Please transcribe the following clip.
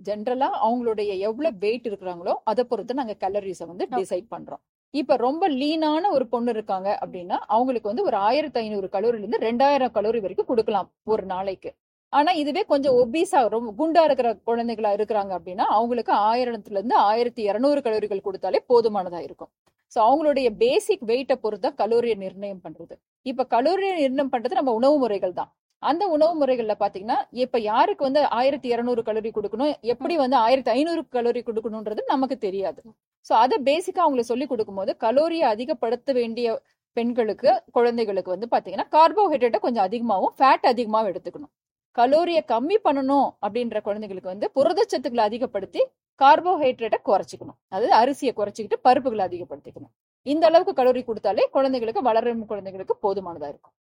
ஜென்ரலா அவங்களுடைய எவ்வளவு வெயிட் இருக்கிறாங்களோ அதை பொறுத்து நாங்க கலரிஸை வந்து டிசைட் பண்றோம் இப்ப ரொம்ப லீனான ஒரு பொண்ணு இருக்காங்க அப்படின்னா அவங்களுக்கு வந்து ஒரு ஆயிரத்தி ஐநூறு கலோரில இருந்து ரெண்டாயிரம் கலோரி வரைக்கும் கொடுக்கலாம் ஒரு நாளைக்கு ஆனா இதுவே கொஞ்சம் ஒபீஸா ரொம்ப குண்டா இருக்கிற குழந்தைகளா இருக்கிறாங்க அப்படின்னா அவங்களுக்கு ஆயிரத்துல இருந்து ஆயிரத்தி இருநூறு கலோரிகள் கொடுத்தாலே போதுமானதா இருக்கும் ஸோ அவங்களுடைய பேசிக் வெயிட்டை பொறுத்து தான் கலோரியை நிர்ணயம் பண்றது இப்ப கலோரியை நிர்ணயம் பண்றது நம்ம உணவு முறைகள் தான் அந்த உணவு முறைகள்ல பாத்தீங்கன்னா இப்ப யாருக்கு வந்து ஆயிரத்தி இருநூறு கலோரி கொடுக்கணும் எப்படி வந்து ஆயிரத்தி ஐநூறு கலோரி கொடுக்கணும்ன்றது நமக்கு தெரியாது ஸோ அதை பேசிக்கா அவங்களுக்கு சொல்லி கொடுக்கும்போது கலோரியை அதிகப்படுத்த வேண்டிய பெண்களுக்கு குழந்தைகளுக்கு வந்து பாத்தீங்கன்னா கார்போஹைட்ரேட்டை கொஞ்சம் அதிகமாகவும் ஃபேட் அதிகமாகவும் எடுத்துக்கணும் கலோரியை கம்மி பண்ணணும் அப்படின்ற குழந்தைகளுக்கு வந்து புரதச்சத்துக்களை அதிகப்படுத்தி கார்போஹைட்ரேட்டை குறைச்சிக்கணும் அதாவது அரிசியை குறைச்சிக்கிட்டு பருப்புகளை அதிகப்படுத்திக்கணும் இந்த அளவுக்கு கலோரி கொடுத்தாலே குழந்தைகளுக்கு வளரும் குழந்தைகளுக்கு போதுமானதா இருக்கும்